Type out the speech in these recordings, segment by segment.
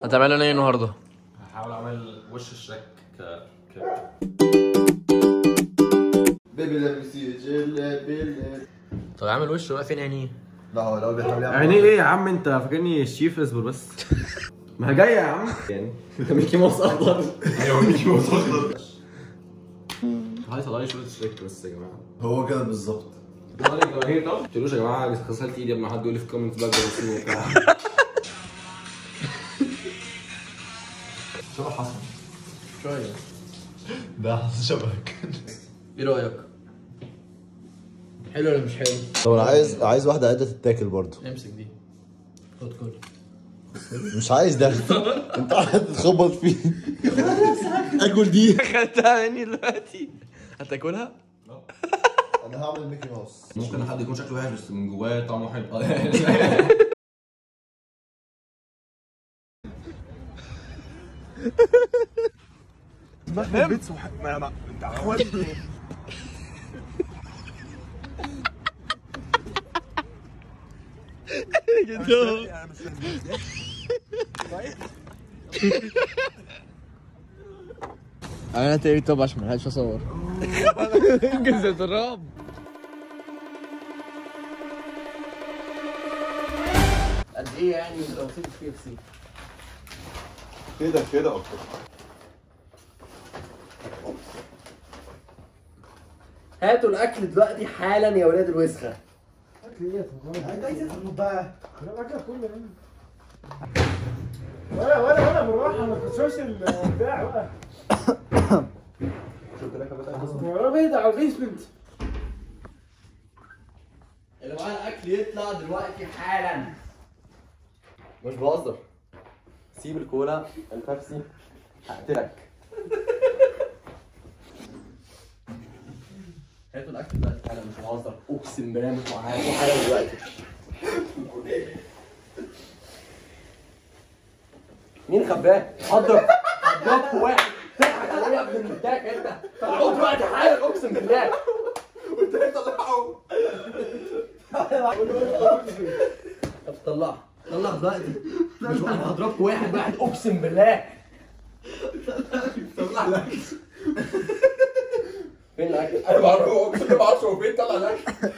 هتعمل لنا ايه النهارده؟ هحاول اعمل وش الشك ك ك بيبي لا بيسيجل بيل طب اعمل وشه بقى فين عينيه؟ لا هو لو بيحاول يعمل يعني ايه يا عم انت فاكرني الشيف اصبر بس ما هي جايه يا عم يعني انت ميكي ماوس اخضر ايوه ميكي ماوس اخضر عايز اطلع لي شويه شريك بس يا جماعه هو كده بالظبط ما تقولوش يا جماعه غسلت ايدي قبل ما حد يقول لي في الكومنتس بقى جرسوني وبتاع شبه حسن شويه ده شبهك ايه رايك؟ حلو ولا مش حلو؟ طب انا عايز عايز واحده عاده تتاكل برضه امسك دي خد كل مش عايز ده انت قاعد تخبط فيه اكل دي خدتها مني دلوقتي هتاكلها؟ انا هعمل ميكي ماوس ممكن حد يكون شكله وحش بس من جواه طعمه حلو انا تاني طب عشان ملحقش اصور انجز يا تراب قد ايه يعني لو سبت كي اف سي؟ كده كده اكتر هاتوا الاكل دلوقتي حالا يا ولاد الوسخه انت عايز تاخد بقى ولا ولا ولا بالراحه ما تكسرش البتاع بقى يا رب اهدى على البيسمنت اللي معاه الاكل يطلع دلوقتي حالا مش بهزر سيب الكولا البيبسي هقتلك هاتوا الاكل دلوقتي حالا مش بهزر اقسم بالله مش معايا حالا دلوقتي مين خباه؟ حضر حضرت واحد تضحك عليا يا ابن المتاك انت طلعوه دلوقتي حالا اقسم بالله قلت لك طلعه طب طلع طلع دلوقتي مش انا هضربك واحد واحد اقسم بالله طلع الاكل فين الاكل؟ انا بعرف اقسم بالله ما اعرفش هو فين طلع الاكل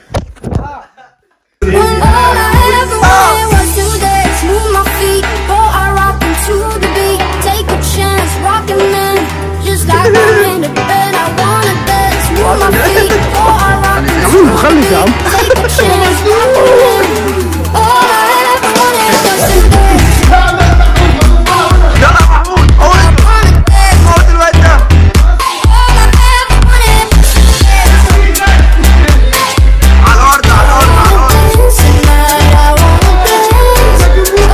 All I ever wanted was to dance, move my feet, go I rockin' to the beat, take a chance, rockin' man, just like I'm in the bed. I wanna dance, move my feet, go I rockin' to the beat, take a chance, rockin' man. All I ever wanted was to dance. يلا محمود قول قول دلوقتي All I ever wanted was to dance. على الارض على الارض على الارض Tonight I wanna dance.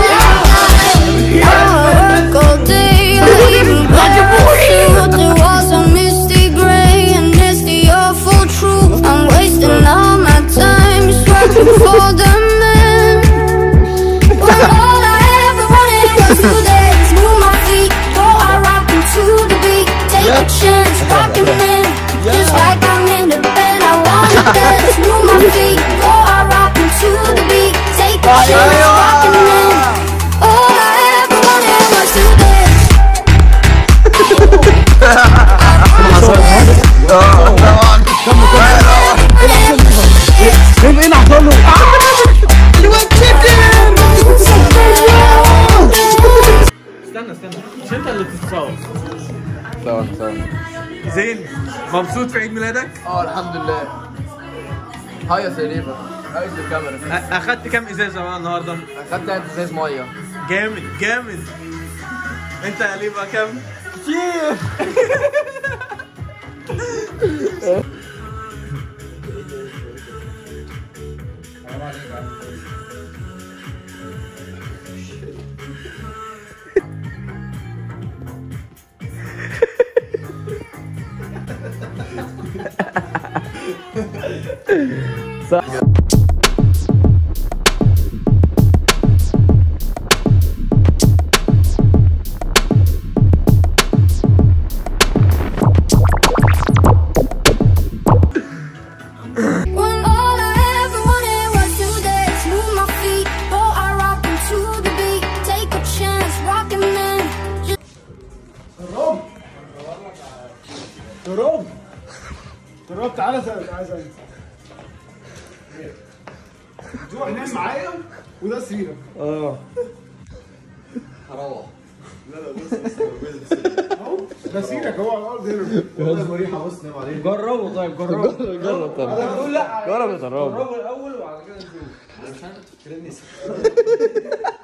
All all day, even barefoot. There was a misty gray and it's the awful truth. I'm wasting all my time searching for the man. When all I ever wanted was to dance, move my feet, go I rock to the beat, take a chance, rockin' man, just like I'm in the bed. I wanna dance, move my feet, go I rock to the beat, take a chance, rockin' man. All I ever wanted was to dance. استنى استنى مش انت اللي بتتصور ثواني ثواني زين مبسوط في عيد ميلادك اه الحمد لله هاي يا سليفة هاي الكاميرا أ- اخدت كام ازازه بقى النهارده اخدت انت ازاز ميه جامد جامد انت يا ليبا كام كتير When all I ever wanted was to dance, move my feet, go I rock to the beat, take a chance, rockin' man, جرب تعالى سأل تعالى سأل تروح نام معايا وده سريرك هروح اهو ده سريرك هو على الارض هنا والله مريحه بص نام عليه جربوا طيب جربوا جرب طب انا بقول لا جرب يا طراب جربوا الاول وبعد كده نشوف انا مش عارف تفكرني